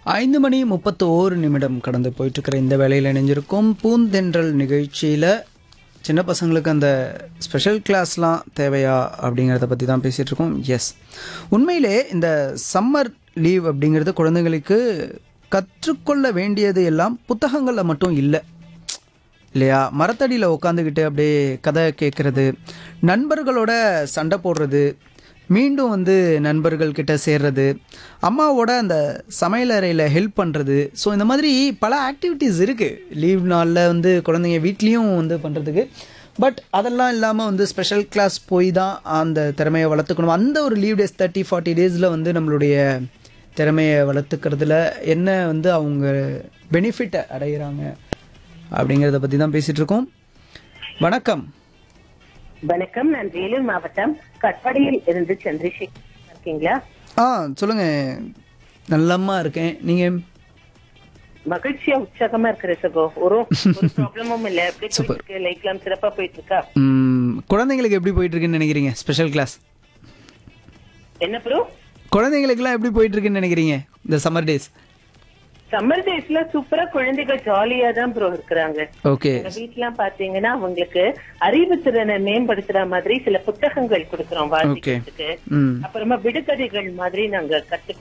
ஐந்து மணி முப்பத்து ஓரு நிமிடம் கடந்து போயிட்டுருக்கிற இந்த வேலையில் இணைஞ்சிருக்கும் பூந்தென்றல் நிகழ்ச்சியில் சின்ன பசங்களுக்கு அந்த ஸ்பெஷல் கிளாஸ்லாம் தேவையா அப்படிங்கிறத பற்றி தான் பேசிகிட்டு இருக்கோம் எஸ் உண்மையிலே இந்த சம்மர் லீவ் அப்படிங்கிறது குழந்தைங்களுக்கு கற்றுக்கொள்ள வேண்டியது எல்லாம் புத்தகங்களில் மட்டும் இல்லை இல்லையா மரத்தடியில் உட்காந்துக்கிட்டு அப்படியே கதை கேட்குறது நண்பர்களோட சண்டை போடுறது மீண்டும் வந்து நண்பர்கள் கிட்ட சேர்றது அம்மாவோட அந்த சமையலறையில் ஹெல்ப் பண்ணுறது ஸோ இந்த மாதிரி பல ஆக்டிவிட்டீஸ் இருக்குது லீவ் நாளில் வந்து குழந்தைங்க வீட்லேயும் வந்து பண்ணுறதுக்கு பட் அதெல்லாம் இல்லாமல் வந்து ஸ்பெஷல் கிளாஸ் போய் தான் அந்த திறமையை வளர்த்துக்கணும் அந்த ஒரு லீவ் டேஸ் தேர்ட்டி ஃபார்ட்டி டேஸில் வந்து நம்மளுடைய திறமையை வளர்த்துக்கிறதுல என்ன வந்து அவங்க பெனிஃபிட்டை அடைகிறாங்க அப்படிங்கிறத பற்றி தான் பேசிகிட்டு இருக்கோம் வணக்கம் வணக்கம் நான் வேலூர் மாவட்டம் கட்பாடியில் இருந்து சந்திரசேகர் இருக்கீங்களா ஆ சொல்லுங்கள் நல்லம்மா இருக்கேன் நீங்கள் மகிழ்ச்சியா உற்சாகமா இருக்கிற சகோ ஒரு ஒரு ப்ராப்ளமும் இல்ல எப்படி போயிட்டு இருக்கு லைஃப்லாம் சிறப்பா போயிட்டு இருக்கா குழந்தைங்களுக்கு எப்படி போயிட்டுருக்குன்னு நினைக்கிறீங்க ஸ்பெஷல் கிளாஸ் என்ன ப்ரோ குழந்தைங்களுக்குலாம் எப்படி போயிட்டுருக்குன்னு நினைக்கிறீங்க இந்த சம்மர் டேஸ் சம்மர் டேஸ்ல சூப்பரா குழந்தைகள் ஜாலியா தான் ப்ரோ இருக்கிறாங்க ஓகே எங்க வீட்லாம் பாத்தீங்கன்னா அவங்களுக்கு அறிவு திறனை மேம்படுத்துற மாதிரி சில புத்தகங்கள் கொடுக்கறோம் வாசிக்கிறதுக்கு ம் அப்புறமா விடுகதைகள் மாதிரி நாங்க கத்து